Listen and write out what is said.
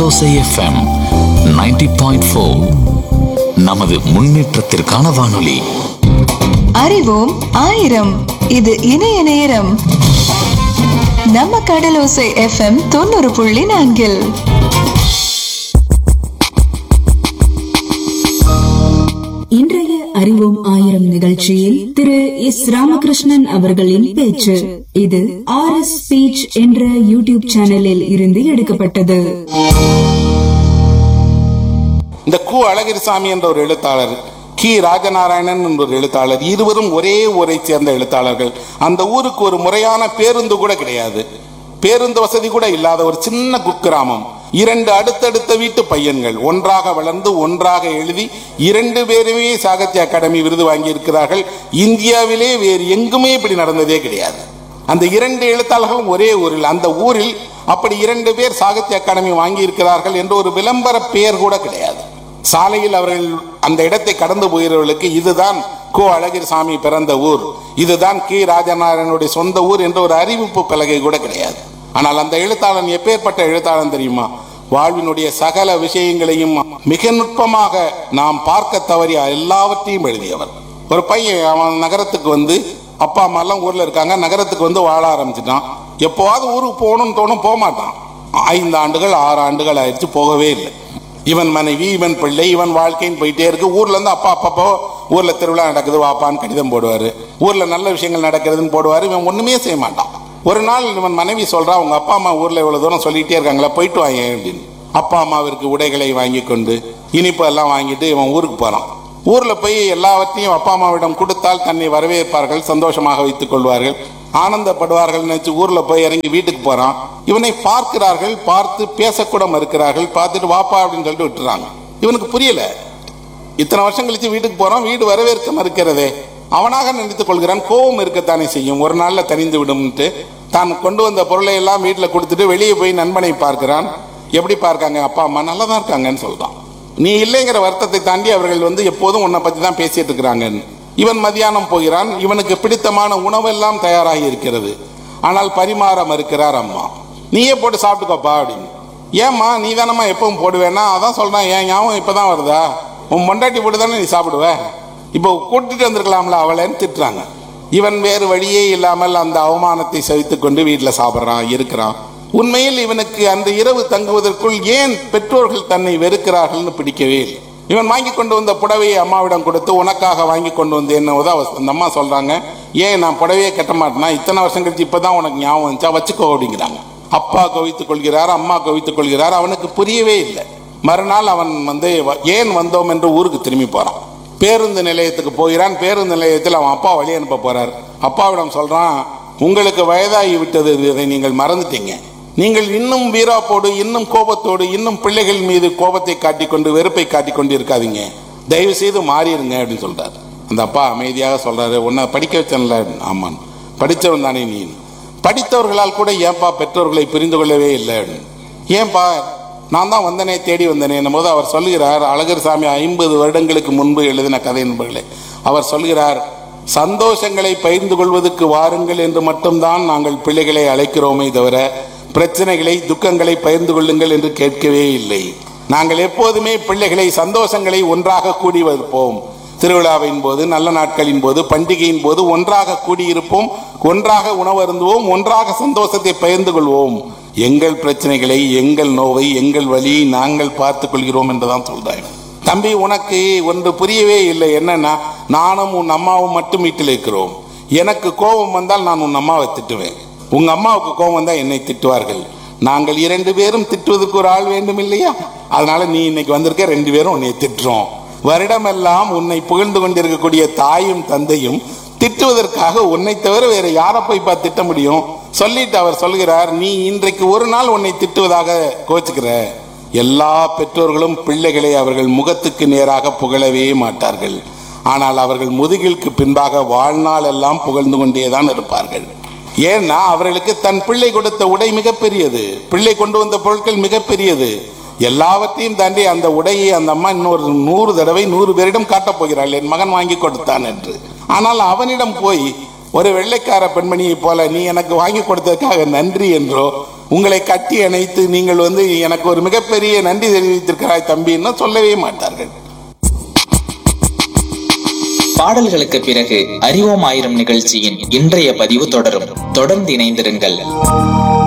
கடலோசை FM 90.4 point four நமது முன்னேற்றத்திற்கான வானொலி அறிவோம் ஆயிரம் இது இணைய நேரம் நம்ம கடலோசை எஃப்எம் தொண்ணூறு புள்ளி நான்கில் இன்றைய அறிவோம் ஆயிரம் நிகழ்ச்சியில் திரு எஸ் ராமகிருஷ்ணன் அவர்களின் பேச்சு இது ஆர் எஸ் ஸ்பீச் என்ற யூடியூப் சேனலில் இருந்து எடுக்கப்பட்டது இந்த கு அழகிரிசாமி என்ற ஒரு எழுத்தாளர் கி ராஜநாராயணன் என்ற ஒரு எழுத்தாளர் இருவரும் ஒரே ஊரை சேர்ந்த எழுத்தாளர்கள் அந்த ஊருக்கு ஒரு முறையான பேருந்து கூட கிடையாது பேருந்து வசதி கூட இல்லாத ஒரு சின்ன குக்கிராமம் இரண்டு அடுத்தடுத்த வீட்டு பையன்கள் ஒன்றாக வளர்ந்து ஒன்றாக எழுதி இரண்டு பேருமே சாகித்ய அகாடமி விருது வாங்கி இருக்கிறார்கள் இந்தியாவிலே வேறு எங்குமே இப்படி நடந்ததே கிடையாது அந்த இரண்டு எழுத்தாளர்களும் ஒரே ஊரில் அந்த ஊரில் அப்படி இரண்டு பேர் சாகித்ய அகாடமி வாங்கி இருக்கிறார்கள் என்ற ஒரு விளம்பர பெயர் கூட கிடையாது சாலையில் அவர்கள் அந்த இடத்தை கடந்து போகிறவர்களுக்கு இதுதான் கோ அழகிரிசாமி பிறந்த ஊர் இதுதான் கி ராஜநாராயணனுடைய சொந்த ஊர் என்ற ஒரு அறிவிப்பு பலகை கூட கிடையாது ஆனால் அந்த எழுத்தாளன் எப்பேற்பட்ட எழுத்தாளன் தெரியுமா வாழ்வினுடைய சகல விஷயங்களையும் மிக நுட்பமாக நாம் பார்க்க தவறிய எல்லாவற்றையும் எழுதியவர் ஒரு பையன் அவன் நகரத்துக்கு வந்து அப்பா அம்மா எல்லாம் ஊர்ல இருக்காங்க நகரத்துக்கு வந்து வாழ ஆரம்பிச்சிட்டான் எப்போவாவது ஊருக்கு போகணும்னு தோணும் போக மாட்டான் ஐந்து ஆண்டுகள் ஆறு ஆண்டுகள் ஆயிடுச்சு போகவே இல்லை இவன் மனைவி இவன் பிள்ளை இவன் வாழ்க்கைன்னு போயிட்டே இருக்கு ஊர்ல இருந்து அப்பா அப்பப்போ ஊர்ல திருவிழா நடக்குது வாப்பான்னு கடிதம் போடுவாரு ஊர்ல நல்ல விஷயங்கள் நடக்கிறதுன்னு போடுவாரு இவன் ஒண்ணுமே செய்ய மாட்டான் ஒரு நாள் இவன் மனைவி சொல்றா உங்க அப்பா அம்மா ஊர்ல இவ்வளவு தூரம் சொல்லிட்டே இருக்காங்களா போயிட்டு வாங்க அப்படின்னு அப்பா அம்மாவிற்கு உடைகளை வாங்கி கொண்டு இனிப்பு எல்லாம் வாங்கிட்டு இவன் ஊருக்கு போறான் ஊர்ல போய் எல்லாவற்றையும் அப்பா அம்மாவிடம் கொடுத்தால் தன்னை வரவேற்பார்கள் சந்தோஷமாக வைத்துக் கொள்வார்கள் ஆனந்தப்படுவார்கள் நினைச்சு ஊர்ல போய் இறங்கி வீட்டுக்கு போறான் இவனை பார்க்கிறார்கள் பார்த்து பேசக்கூட மறுக்கிறார்கள் பார்த்துட்டு வாப்பா அப்படின்னு சொல்லிட்டு விட்டுறாங்க இவனுக்கு புரியல இத்தனை வருஷம் கழிச்சு வீட்டுக்கு போறான் வீடு வரவேற்க மறுக்கிறதே அவனாக நினைத்துக் கொள்கிறான் கோபம் இருக்கத்தானே செய்யும் ஒரு நாள்ல தனிந்து விடும்ட்டு தான் கொண்டு வந்த பொருளை எல்லாம் வீட்டுல கொடுத்துட்டு வெளியே போய் நண்பனை பார்க்கிறான் எப்படி பார்க்காங்க அப்பா அம்மா நல்லா தான் இருக்காங்கன்னு சொல்றான் நீ இல்லைங்கிற வருத்தத்தை தாண்டி அவர்கள் வந்து எப்போதும் உன்னை பத்தி தான் பேசிட்டு இருக்கிறாங்கன்னு இவன் மதியானம் போகிறான் இவனுக்கு பிடித்தமான உணவெல்லாம் தயாராகி இருக்கிறது ஆனால் பரிமாற மறுக்கிறார் அம்மா நீயே போட்டு சாப்பிட்டுக்கோப்பா அப்படின்னு ஏம்மா நீ தானம்மா எப்பவும் போடுவேன்னா அதான் சொல்றேன் ஏன் ஞாபகம் இப்பதான் வருதா உன் மொண்டாட்டி போட்டு தானே நீ சாப்பிடுவ இப்போ கூட்டிட்டு வந்திருக்கலாம்ல அவளைன்னு திட்டுறாங்க இவன் வேறு வழியே இல்லாமல் அந்த அவமானத்தை சகித்துக் கொண்டு வீட்டில் சாப்பிட்றான் இருக்கிறான் உண்மையில் இவனுக்கு அந்த இரவு தங்குவதற்குள் ஏன் பெற்றோர்கள் தன்னை வெறுக்கிறார்கள்னு பிடிக்கவே இல்லை இவன் வாங்கி கொண்டு வந்த புடவையை அம்மாவிடம் கொடுத்து உனக்காக வாங்கி கொண்டு வந்தேன்னு அந்த அம்மா சொல்றாங்க ஏன் நான் புடவையே கட்ட மாட்டேனா இத்தனை வருஷம் கழிச்சு இப்பதான் உனக்கு ஞாபகம் வந்துச்சா வச்சுக்கோ அப்படிங்கிறாங்க அப்பா கவித்துக் கொள்கிறார் அம்மா கவித்துக் கொள்கிறார் அவனுக்கு புரியவே இல்லை மறுநாள் அவன் வந்து வ- ஏன் வந்தோம் என்று ஊருக்கு திரும்பி போறான் பேருந்து நிலையத்துக்கு போகிறான் பேருந்து நிலையத்தில் அவன் அப்பா வழி அனுப்ப போறார் அப்பாவிடம் சொல்றான் உங்களுக்கு வயதாகி விட்டது இதை நீங்கள் மறந்துட்டீங்க நீங்கள் இன்னும் வீராப்போடு இன்னும் கோபத்தோடு இன்னும் பிள்ளைகள் மீது கோபத்தை காட்டிக்கொண்டு வெறுப்பை காட்டிக்கொண்டு இருக்காதீங்க தயவு செய்து மாறிடுங்க அப்படின்னு சொல்றாரு அந்த அப்பா அமைதியாக சொல்றாரு உன்னை படிக்க வச்சேன்ல ஆமான் படித்தவன் தானே நீ படித்தவர்களால் கூட ஏன்பா பெற்றோர்களை புரிந்து கொள்ளவே இல்லை அப்படின்னு. ஏன்பா நான் தான் வந்தனே தேடி வந்தனே போது அவர் சொல்லுகிறார் அழகர் சாமி ஐம்பது வருடங்களுக்கு முன்பு எழுதின கதை என்பர்களே அவர் சொல்கிறார் சந்தோஷங்களை பகிர்ந்து கொள்வதற்கு வாருங்கள் என்று மட்டும்தான் நாங்கள் பிள்ளைகளை அழைக்கிறோமே தவிர பிரச்சனைகளை துக்கங்களை பகிர்ந்து கொள்ளுங்கள் என்று கேட்கவே இல்லை நாங்கள் எப்போதுமே பிள்ளைகளை சந்தோஷங்களை ஒன்றாக கூடி வைப்போம் திருவிழாவின் போது நல்ல நாட்களின் போது பண்டிகையின் போது ஒன்றாக கூடியிருப்போம் ஒன்றாக உணவு அருந்துவோம் ஒன்றாக சந்தோஷத்தை பகிர்ந்து கொள்வோம் எங்கள் பிரச்சனைகளை எங்கள் நோவை எங்கள் வழியை நாங்கள் பார்த்துக் கொள்கிறோம் என்றுதான் சொல்றாங்க தம்பி உனக்கு ஒன்று புரியவே இல்லை என்னன்னா நானும் உன் அம்மாவும் மட்டும் வீட்டில் இருக்கிறோம் எனக்கு கோபம் வந்தால் நான் உன் அம்மாவை திட்டுவேன் உங்க அம்மாவுக்கு கோபம் வந்தால் என்னை திட்டுவார்கள் நாங்கள் இரண்டு பேரும் திட்டுவதற்கு ஒரு ஆள் வேண்டும் இல்லையா அதனால நீ இன்னைக்கு வந்திருக்க ரெண்டு பேரும் உன்னை திட்டுறோம் வருடமெல்லாம் உன்னை புகழ்ந்து கொண்டிருக்கக்கூடிய தாயும் தந்தையும் திட்டுவதற்காக உன்னை தவிர வேற யாரை போய் பார்த்து திட்ட முடியும் சொல்லிட்டு அவர் சொல்கிறார் நீ இன்றைக்கு ஒரு நாள் உன்னை திட்டுவதாக கோச்சுக்கிற எல்லா பெற்றோர்களும் பிள்ளைகளை அவர்கள் முகத்துக்கு நேராக புகழவே மாட்டார்கள் ஆனால் அவர்கள் முதுகிற்கு பின்பாக வாழ்நாள் எல்லாம் புகழ்ந்து கொண்டேதான் இருப்பார்கள் ஏன்னா அவர்களுக்கு தன் பிள்ளை கொடுத்த உடை மிகப்பெரியது பிள்ளை கொண்டு வந்த பொருட்கள் மிகப்பெரியது எல்லாவற்றையும் தாண்டி அந்த உடையை அந்த அம்மா இன்னொரு நூறு தடவை நூறு பேரிடம் காட்டப் போகிறாள் என் மகன் வாங்கி கொடுத்தான் என்று ஆனால் அவனிடம் போய் ஒரு வெள்ளைக்கார பெண்மணியை போல நீ எனக்கு வாங்கி கொடுத்ததற்காக நன்றி என்றோ உங்களை கட்டி அணைத்து நீங்கள் வந்து எனக்கு ஒரு மிகப்பெரிய நன்றி தெரிவித்திருக்கிறாய் தம்பின்னு சொல்லவே மாட்டார்கள் பாடல்களுக்கு பிறகு அறிவோம் ஆயிரம் நிகழ்ச்சியின் இன்றைய பதிவு தொடரும் தொடர்ந்து இணைந்திருங்கள்